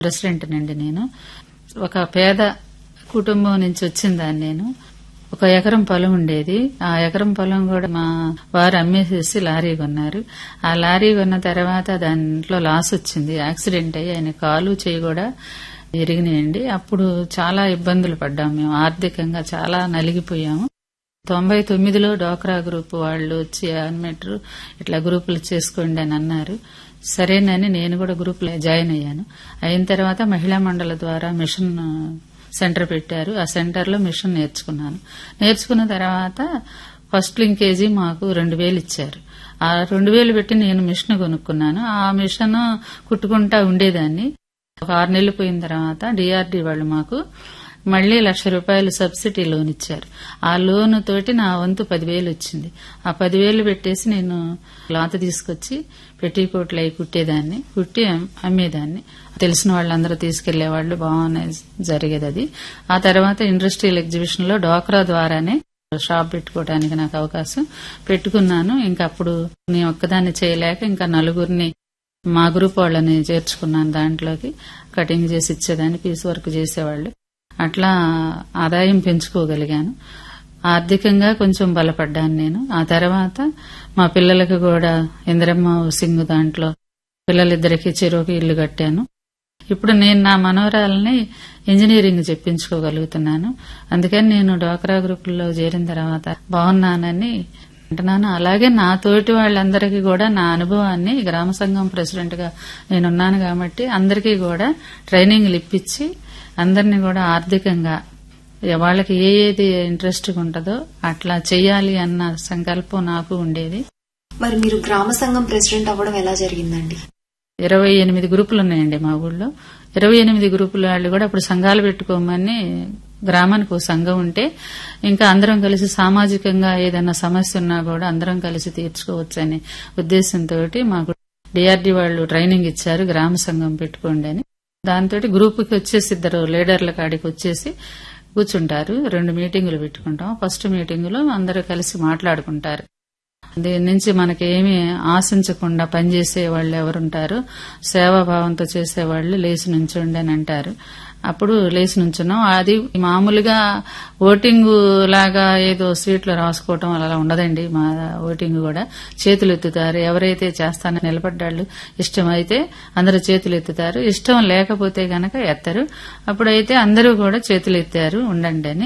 president నండి నేను ఒక పేద కుటుంబం నుంచి వచ్చిందాన్ని నేను ఒక ఎకరం పొలం ఉండేది ఆ ఎకరం పొలం కూడా మా వారు అమ్మేసేసి లారీ కొన్నారు ఆ లారీ కొన్న తర్వాత దాంట్లో లాస్ వచ్చింది యాక్సిడెంట్ అయ్యి ఆయన కాలు చేయి కూడా ఎరిగినాయండి అప్పుడు చాలా ఇబ్బందులు పడ్డాము మేము ఆర్థికంగా చాలా నలిగిపోయాము తొంభై తొమ్మిదిలో డోక్రా గ్రూప్ వాళ్ళు వచ్చి అన్మెట్రు ఇట్లా గ్రూపులు చేసుకోండి అని అన్నారు సరేనని నేను కూడా గ్రూపులో జాయిన్ అయ్యాను అయిన తర్వాత మహిళా మండలి ద్వారా మిషన్ సెంటర్ పెట్టారు ఆ సెంటర్లో మిషన్ నేర్చుకున్నాను నేర్చుకున్న తర్వాత ఫస్ట్ లింకేజీ మాకు రెండు వేలు ఇచ్చారు ఆ రెండు వేలు పెట్టి నేను మిషన్ కొనుక్కున్నాను ఆ మిషన్ కుట్టుకుంటా ఉండేదాన్ని ఒక ఆరు నెలలు పోయిన తర్వాత డిఆర్డి వాళ్ళు మాకు మళ్లీ లక్ష రూపాయలు సబ్సిడీ లోన్ ఇచ్చారు ఆ లోన్ తోటి నా వంతు పదివేలు వచ్చింది ఆ పదివేలు పెట్టేసి నేను క్లాత్ తీసుకొచ్చి పెట్టికోట్లు అయి కుట్టేదాన్ని కుట్టి అమ్మేదాన్ని తెలిసిన వాళ్ళందరూ తీసుకెళ్లేవాళ్లు బాగున్నాయి జరిగేది అది ఆ తర్వాత ఇండస్ట్రియల్ ఎగ్జిబిషన్ లో డోక్రా ద్వారానే షాప్ పెట్టుకోవడానికి నాకు అవకాశం పెట్టుకున్నాను ఇంకా అప్పుడు నేను ఒక్కదాన్ని చేయలేక ఇంకా నలుగురిని మా గ్రూప్ వాళ్ళని చేర్చుకున్నాను దాంట్లోకి కటింగ్ చేసి ఇచ్చేదాన్ని పీస్ వర్క్ చేసేవాళ్ళు అట్లా ఆదాయం పెంచుకోగలిగాను ఆర్థికంగా కొంచెం బలపడ్డాను నేను ఆ తర్వాత మా పిల్లలకు కూడా ఇంద్రమ్మ సింగ్ దాంట్లో పిల్లలిద్దరికి చెరువుకి ఇల్లు కట్టాను ఇప్పుడు నేను నా మనవరాలని ఇంజనీరింగ్ చెప్పించుకోగలుగుతున్నాను అందుకని నేను డోక్రా గ్రూపుల్లో చేరిన తర్వాత బాగున్నానని అంటున్నాను అలాగే నా తోటి వాళ్ళందరికీ కూడా నా అనుభవాన్ని గ్రామ సంఘం ప్రెసిడెంట్ గా నేనున్నాను కాబట్టి అందరికీ కూడా ట్రైనింగ్లు ఇప్పించి అందరినీ కూడా ఆర్థికంగా వాళ్ళకి ఏ ఏది ఇంట్రెస్ట్ ఉంటుందో అట్లా చెయ్యాలి అన్న సంకల్పం నాకు ఉండేది మరి మీరు గ్రామ సంఘం ప్రెసిడెంట్ అవ్వడం ఎలా జరిగిందండి ఇరవై ఎనిమిది గ్రూపులు ఉన్నాయండి మా ఊళ్ళో ఇరవై ఎనిమిది గ్రూపుల వాళ్ళు కూడా అప్పుడు సంఘాలు పెట్టుకోమని గ్రామానికి ఒక సంఘం ఉంటే ఇంకా అందరం కలిసి సామాజికంగా ఏదైనా సమస్య ఉన్నా కూడా అందరం కలిసి తీర్చుకోవచ్చనే ఉద్దేశంతో మాకు డిఆర్డీ వాళ్ళు ట్రైనింగ్ ఇచ్చారు గ్రామ సంఘం పెట్టుకోండి అని దాంతో గ్రూపుకి వచ్చేసి ఇద్దరు లీడర్ల కాడికి వచ్చేసి కూర్చుంటారు రెండు మీటింగులు పెట్టుకుంటాం ఫస్ట్ మీటింగులో అందరూ కలిసి మాట్లాడుకుంటారు దీని నుంచి మనకేమీ ఆశించకుండా పనిచేసే వాళ్ళు ఎవరుంటారు సేవాభావంతో చేసేవాళ్లు లేచి నుంచోండి అని అంటారు అప్పుడు లేచి నుంచున్నాం అది మామూలుగా ఓటింగ్ లాగా ఏదో స్వీట్లు రాసుకోవటం అలా ఉండదండి మా ఓటింగ్ కూడా చేతులు ఎత్తుతారు ఎవరైతే చేస్తానని నిలబడ్డాళ్ళు ఇష్టమైతే అందరూ చేతులు ఎత్తుతారు ఇష్టం లేకపోతే గనక ఎత్తరు అప్పుడైతే అందరూ కూడా చేతులు ఎత్తారు ఉండండి అని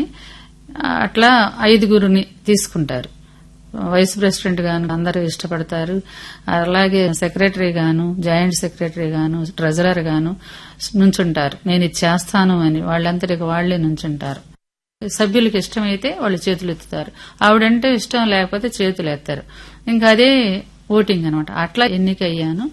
అట్లా ఐదుగురుని తీసుకుంటారు వైస్ ప్రెసిడెంట్ గాను అందరూ ఇష్టపడతారు అలాగే సెక్రటరీ గాను జాయింట్ సెక్రటరీ గాను ట్రెజరర్ గాను నుంచుంటారు నేను ఇది చేస్తాను అని వాళ్ళంతటికి వాళ్లే నుంచుంటారు సభ్యులకు ఇష్టమైతే వాళ్ళు చేతులు ఎత్తుతారు ఆవిడంటే ఇష్టం లేకపోతే చేతులు ఎత్తారు ఇంకా అదే ఓటింగ్ అనమాట అట్లా ఎన్నికయ్యాను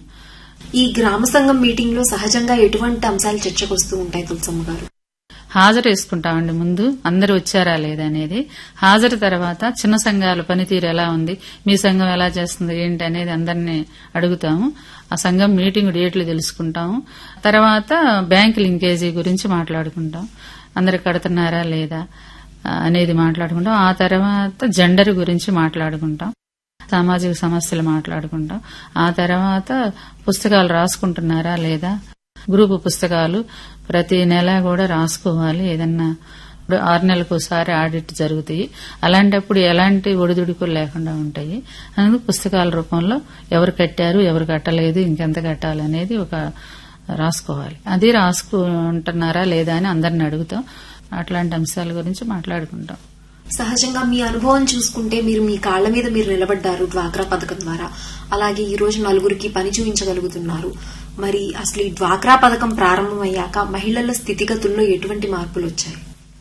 ఈ గ్రామ సంఘం మీటింగ్ లో సహజంగా ఎటువంటి అంశాలు చర్చకు వస్తూ ఉంటాయి తులసమ్మ గారు హాజరు వేసుకుంటామండి ముందు అందరూ వచ్చారా లేదా అనేది హాజరు తర్వాత చిన్న సంఘాల పనితీరు ఎలా ఉంది మీ సంఘం ఎలా చేస్తుంది ఏంటి అనేది అందరినీ అడుగుతాము ఆ సంఘం మీటింగ్ డేట్లు తెలుసుకుంటాము తర్వాత బ్యాంక్ లింకేజీ గురించి మాట్లాడుకుంటాం అందరు కడుతున్నారా లేదా అనేది మాట్లాడుకుంటాం ఆ తర్వాత జెండర్ గురించి మాట్లాడుకుంటాం సామాజిక సమస్యలు మాట్లాడుకుంటాం ఆ తర్వాత పుస్తకాలు రాసుకుంటున్నారా లేదా గ్రూపు పుస్తకాలు ప్రతి నెల కూడా రాసుకోవాలి ఏదన్నా ఇప్పుడు ఆరు నెలలకు ఒకసారి ఆడిట్ జరుగుతాయి అలాంటప్పుడు ఎలాంటి ఒడిదుడుకులు లేకుండా ఉంటాయి అందుకు పుస్తకాల రూపంలో ఎవరు కట్టారు ఎవరు కట్టలేదు ఇంకెంత కట్టాలి అనేది ఒక రాసుకోవాలి అది రాసుకుంటున్నారా లేదా అని అందరిని అడుగుతాం అట్లాంటి అంశాల గురించి మాట్లాడుకుంటాం సహజంగా మీ అనుభవం చూసుకుంటే మీరు మీ కాళ్ల మీద మీరు నిలబడ్డారు డ్వాక్రా పథకం ద్వారా అలాగే ఈ రోజు నలుగురికి పని చూపించగలుగుతున్నారు మరి అసలు ఈ డ్వాక్రా పథకం ప్రారంభమయ్యాక మహిళల స్థితిగతుల్లో ఎటువంటి మార్పులు వచ్చాయి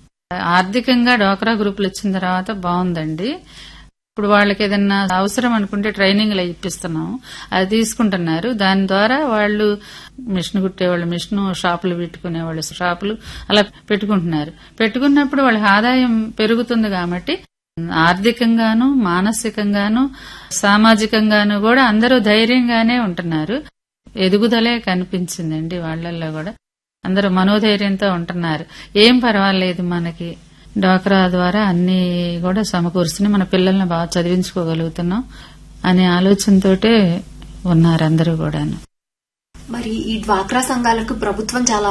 ఆర్థికంగా డోక్రా గ్రూపులు వచ్చిన తర్వాత బాగుందండి ఇప్పుడు వాళ్ళకి ఏదన్నా అవసరం అనుకుంటే ట్రైనింగ్లు ఇప్పిస్తున్నాం అది తీసుకుంటున్నారు దాని ద్వారా వాళ్ళు మిషన్ కుట్టేవాళ్ళు మిషన్ షాపులు పెట్టుకునేవాళ్ళు షాపులు అలా పెట్టుకుంటున్నారు పెట్టుకున్నప్పుడు వాళ్ళకి ఆదాయం పెరుగుతుంది కాబట్టి ఆర్థికంగాను మానసికంగాను సామాజికంగాను కూడా అందరూ ధైర్యంగానే ఉంటున్నారు ఎదుగుదలే కనిపించిందండి వాళ్లల్లో కూడా అందరూ మనోధైర్యంతో ఉంటున్నారు ఏం పర్వాలేదు మనకి డ్వాక్రా ద్వారా అన్ని కూడా సమకూరుస్తున్నాయి మన పిల్లల్ని బాగా చదివించుకోగలుగుతున్నాం అనే ఆలోచనతోటే ఉన్నారు అందరూ కూడాను మరి ఈ డ్వాక్రా సంఘాలకు ప్రభుత్వం చాలా